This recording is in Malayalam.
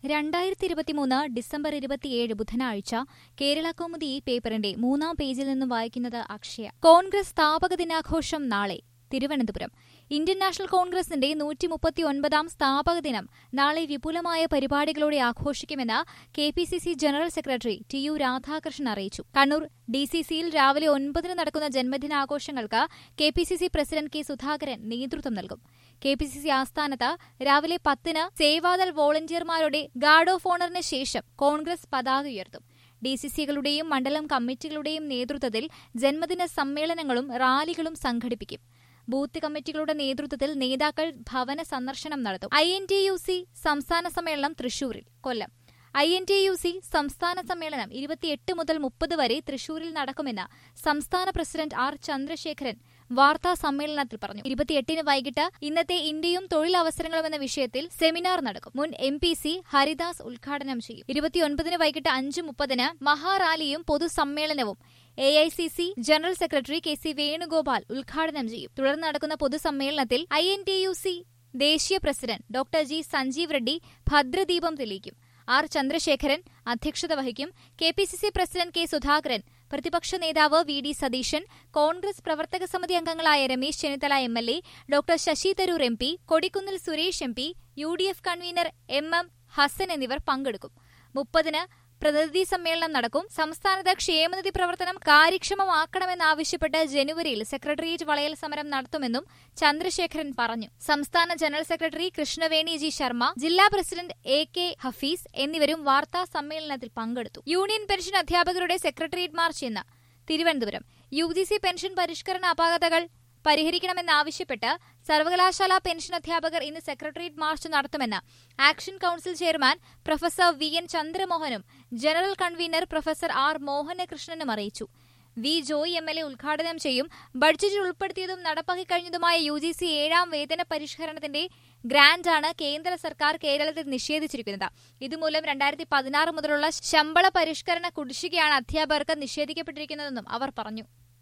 രണ്ടായിരത്തി ഇരുപത്തിമൂന്ന് ഡിസംബർ ഇരുപത്തിയേഴ് ബുധനാഴ്ച കേരള കൗമുദി ഈ പേപ്പറിന്റെ മൂന്നാം പേജിൽ നിന്നും വായിക്കുന്നത് അക്ഷയ കോൺഗ്രസ് സ്ഥാപക ദിനാഘോഷം നാളെ തിരുവനന്തപുരം ഇന്ത്യൻ നാഷണൽ കോൺഗ്രസിന്റെ നൂറ്റി മുപ്പത്തിയൊൻപതാം സ്ഥാപക ദിനം നാളെ വിപുലമായ പരിപാടികളോടെ ആഘോഷിക്കുമെന്ന് K P C C general secretary T U Radhakrishnan അറിയിച്ചു കണ്ണൂർ ഡി സി സിയിൽ രാവിലെ ഒൻപതിന് നടക്കുന്ന ജന്മദിനാഘോഷങ്ങൾക്ക് K P C C president K Sudhakaran നേതൃത്വം നൽകും കെ പി സി സി ആസ്ഥാനത്ത് രാവിലെ പത്തിന് സേവാദൾ വോളണ്ടിയർമാരുടെ ഗാർഡ് ഓഫ് ഓണറിന് ശേഷം കോൺഗ്രസ് പതാക ഉയർത്തും ഡി സി സികളുടെയും മണ്ഡലം കമ്മിറ്റികളുടെയും നേതൃത്വത്തിൽ ജന്മദിന സമ്മേളനങ്ങളും റാലികളും സംഘടിപ്പിക്കും ബൂത്ത് കമ്മിറ്റികളുടെ നേതൃത്വത്തിൽ നേതാക്കൾ ഭവന സന്ദർശനം നടത്തും I N T U C സംസ്ഥാന സമ്മേളനം തൃശൂരിൽ Kollam I N T U C സംസ്ഥാന സമ്മേളനം ഇരുപത്തിയെട്ട് മുതൽ മുപ്പത് വരെ തൃശൂരിൽ നടക്കുമെന്ന് സംസ്ഥാന പ്രസിഡന്റ് ആർ ചന്ദ്രശേഖരൻ വാർത്താ സമ്മേളനത്തിൽ പറഞ്ഞു ഇരുപത്തിയെട്ടിന് വൈകിട്ട് ഇന്നത്തെ ഇന്ത്യയും തൊഴിലവസരങ്ങളും എന്ന വിഷയത്തിൽ സെമിനാർ നടക്കും മുൻ എം പി സി ഹരിദാസ് ഉദ്ഘാടനം ചെയ്യും ഇരുപത്തിയൊൻപതിന് വൈകിട്ട് അഞ്ച് മുപ്പതിന് മഹാറാലിയും പൊതുസമ്മേളനവും A I C C general secretary K C Venugopal ഉദ്ഘാടനം ചെയ്യും തുടർന്ന് നടക്കുന്ന പൊതുസമ്മേളനത്തിൽ I N T U C ദേശീയ president doctor G Sanjeev Reddy ഭദ്രദീപം തെളിയിക്കും ആർ ചന്ദ്രശേഖരൻ അധ്യക്ഷത വഹിക്കും K P C C president K Sudhakaran പ്രതിപക്ഷ നേതാവ് വി ഡി സതീശൻ കോൺഗ്രസ് പ്രവർത്തക സമിതി അംഗങ്ങളായ Ramesh Chennithala M L A doctor Shashi Tharoor M P Kodikunnil Suresh M P U D F convener M M Hassan എന്നിവർ പങ്കെടുക്കും മുപ്പതിന് പ്രതിനിധി സമ്മേളനം നടക്കും സംസ്ഥാനത്ത് ക്ഷേമനിധി പ്രവർത്തനം കാര്യക്ഷമമാക്കണമെന്നാവശ്യപ്പെട്ട് ജനുവരിയിൽ സെക്രട്ടേറിയറ്റ് വളയൽ സമരം നടത്തുമെന്നും ചന്ദ്രശേഖരൻ പറഞ്ഞു സംസ്ഥാന general secretary Krishnaveni G Sharma ജില്ലാ പ്രസിഡന്റ് എ കെ ഹഫീസ് എന്നിവരും വാർത്താ സമ്മേളനത്തിൽ പങ്കെടുത്തു യൂണിയൻ പെൻഷൻ അധ്യാപകരുടെ സെക്രട്ടേറിയറ്റ് മാർച്ച് ഇന്ന് Thiruvananthapuram U G C pension പരിഷ്കരണ അപാകതകൾ പരിഹരിക്കണമെന്നാവശ്യപ്പെട്ട് സർവകലാശാല പെൻഷൻ അധ്യാപകർ ഇന്ന് സെക്രട്ടേറിയറ്റ് മാർച്ച് നടത്തുമെന്ന് action council chairman professor V N ചന്ദ്രമോഹനും ജനറൽ കൺവീനർ പ്രൊഫസർ ആർ മോഹനകൃഷ്ണനും അറിയിച്ചു V Joy M L A ഉദ്ഘാടനം ചെയ്യും ബഡ്ജറ്റിൽ ഉൾപ്പെടുത്തിയതും നടപ്പാക്കി കഴിഞ്ഞതുമായ യു ജി സി ഏഴാം വേതന പരിഷ്കരണത്തിന്റെ ഗ്രാന്റാണ് കേന്ദ്ര സർക്കാർ കേരളത്തിൽ നിഷേധിച്ചിരിക്കുന്നത് ഇതുമൂലം രണ്ടായിരത്തി പതിനാറ് മുതലുള്ള ശമ്പള പരിഷ്കരണ കുടിശ്ശികയാണ് അധ്യാപകർക്ക് നിഷേധിക്കപ്പെട്ടിരിക്കുന്നതെന്നും അവർ പറഞ്ഞു